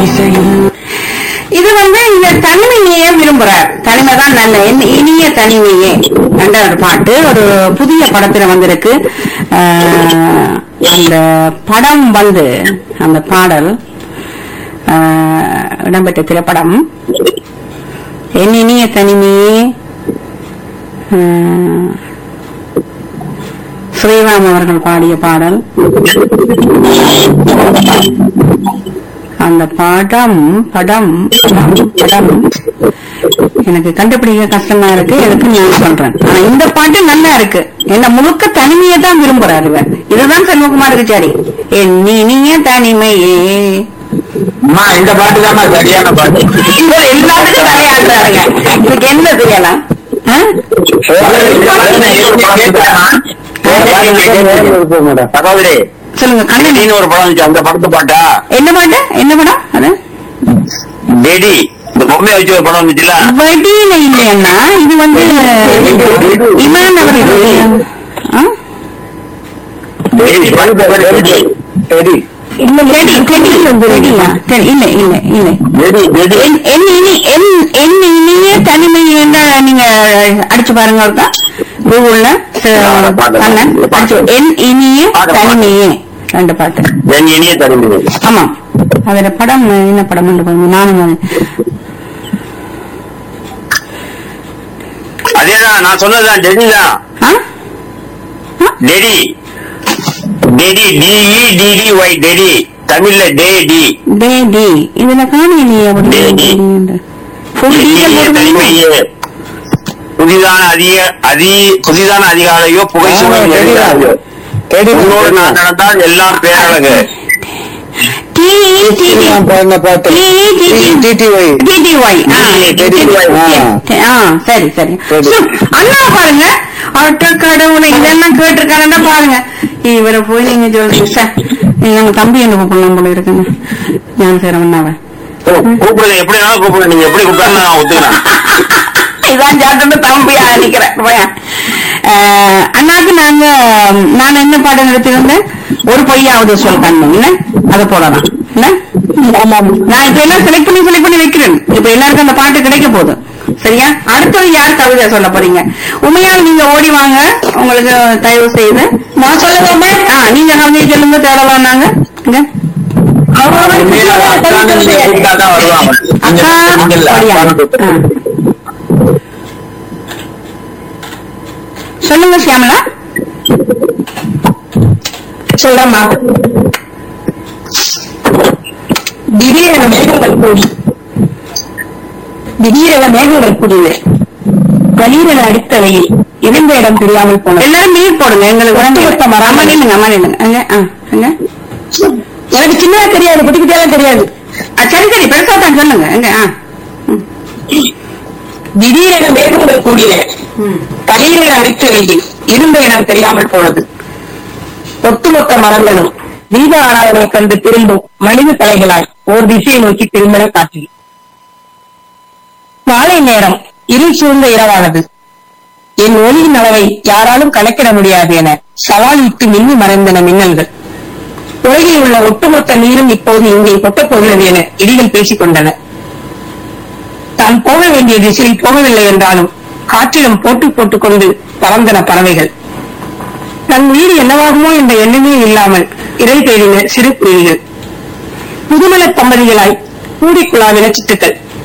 இது வந்து இந்த தனிமையே விரும்புறார் தனிமை தான் நல்ல இனி- இனிய தனிமையே என்ற ஒரு பாட்டு ஒரு புதிய படத்துல வந்திருக்கு ஆஹ், அந்த படம் வந்து அந்த பாடல் ஆஹ், இடம்பெற்ற திரைப்படம் என் இனிய தனிமையே ஆஹ், ஸ்ரீராம் அவர்கள் பாடிய பாடல் அந்த படம் படம் படம் படம் எனக்கு கண்டுபிடிக்க கஷ்டமா இருக்கு எதுக்கு நான் சொல்றேன் ஆனா இந்த பாட்டு நல்லா இருக்கு என்ன முழுக்க தனிமையை தான் விரும்புறாரு இவர் இதுதான் செல்வகுமாருக்கு சரி என் இனிய தனிமையே அம்மா இந்த பாட்டு தான் சரியான பாட்டு இவர் எல்லாத்துக்கும் தலையாடுறாருங்க இதுக்கு என்ன செய்யலாம் ஆ? சகோதரி சொல்லுங்க கண்ணன் டெடின்னு ஒரு படம் வந்துச்சு அந்த படத்து பாட்டா என்ன பாட்டு என்ன படம் அது டெடி இந்த பொம்மையை வச்சு ஒரு படம் வந்துச்சுல வடியில இல்லையண்ணா இது வந்து இமான் அவர்கள் ஆ? டெடி இல்ல டெடி டெடி டெடியா சரி இல்ல இல்ல இல்ல டெடி டெடி என் என் இனி என் என் இனிய தனிமை என்ன நீங்க அடிச்சு பாருங்க ஒருக்கா கூகுள்ல ச- கண்ணன் அடிச்சு என் இனிய தனிமையே ரெண்டு பாட்டு என் இனிய தருமி ஆமா அதுல படம் என்ன படம் பாருங்க நானும் அது- அதேதான் நான் சொன்னதுதான் டெடி தான் ஆ? ஆ? Teddy teddy T E D D Y teddy தமிழ்ல டே டி டே டி இதுல காணலையே அப்படி டே டி. ஃபுல் டீட்டெயில் இனிய போட்டுருக்கீங்க தனிமையே புதிதான அதிக அதி புதிதான அதிகாலையோ புகை சூழல் எழுதாதோ. உன்னோடு நான் நடந்தால் எல்லாம் பேரழகு டி டி டி பாட்டு டிடிஒய் ஆ சரி சரி சரி. சு, அண்ணா பாருங்க அட்ட கடவுளை இதெல்லாம் கேட்டிருக்காருன்னா பாருங்க இவரை போய் நீங்க சொல்றீங்க சார் எங்க தம்பி என்ன கூப்பிடலாம் போல இருக்குங்க ஞான சேரம் அண்ணாவை கூப்பிடுங்க எப்படி வேணாலும் கூப்பிடுங்க நீங்க எப்படி கூப்பிட்டாலும் நான் ஒத்துக்கிறேன் இதான் சாப்பிட்டு தம்பியா நிக்கிறேன் போயேன். அஹ், அண்ணாக்கு நாங்க நான் என்ன பாடம் எடுத்திருந்தேன் ஒரு பொய்யாவது சொல் கண்ணு என்ன அதை போடலாம் என்ன நான் இப்ப எல்லாம் செலக்ட் பண்ணி செலக்ட் பண்ணி வைக்கிறேன் இப்ப எல்லாருக்கும் அந்த பாட்டு கிடைக்க போகுது சரியா அடுத்தது யார் கவிதை சொல்ல போறீங்க உண்மையால் நீங்க ஓடி வாங்க உங்களுக்கு தயவு செய்து நான் சொல்லுங்க ஆ நீங்க கவிதை சொல்லுங்க தேடலாம் நாங்க இங்க. உண்மையில அக்கான்னு நீங்க கூப்பிட்டாதான் வருவாங்க நீங்க- அக்கா நீங்க இல்ல, அப்படியா? அக்கான்னு கூப்பிட்டு. ஆ. சொல்லுங்க சியாமலா சொல்லம்மா திடீரென மேகங்கள் கூடி திடீரென மேகங்கள் கூடியது கலீரென அடித்த வெயில் இருந்த இடம் தெரியாமல் போனது எல்லாரும் மீட் போடுங்க எங்களுக்கு உடனே ஒட்டுமொத்த மரம். அம்மா நில்லுங்க அம்மா நில்லுங்க அங்க ஆ அங்க எனக்கு சின்னதா தெரியாது குட்டி குட்டியெல்லாம் தெரியாது ஆ, சரி சரி பெருசா தான் சொல்லுங்க எங்க ஆ திடீரென மேகங்கள் கூடிய கலீரென அடித்த வெயில் இருந்த இடம் தெரியாமல் போனது ஒட்டுமொத்த மரங்களும் தீப ஆராதனை கண்டு திரும்பும் மனித தலைகளாய் ஓர் திசையை நோக்கி திரும்பின காட்சி மாலை நேரம் இருள் சூழ்ந்த இரவானது என் ஒளியின் அளவை யாராலும் கணக்கிட முடியாது என சவால் விட்டு மின்னி மறைந்தன மின்னல்கள் உலகில் உள்ள ஒட்டுமொத்த நீரும் இப்போது இங்கே கொட்டப் போகிறது என இடிகள் பேசிக் கொண்டன தான் போக வேண்டிய திசையில் போகவில்லை என்றாலும் காற்றிலும் போட்டு போட்டுக் கொண்டு பறந்தன பறவைகள் தன் உயிர் என்னவாகுமோ என்ற எண்ணமே இல்லாமல் இறை தேடின சிறு குருவிகள் புதுமண தம்பதிகளாய் கூடிக்குழாவின சிட்டுக்கள்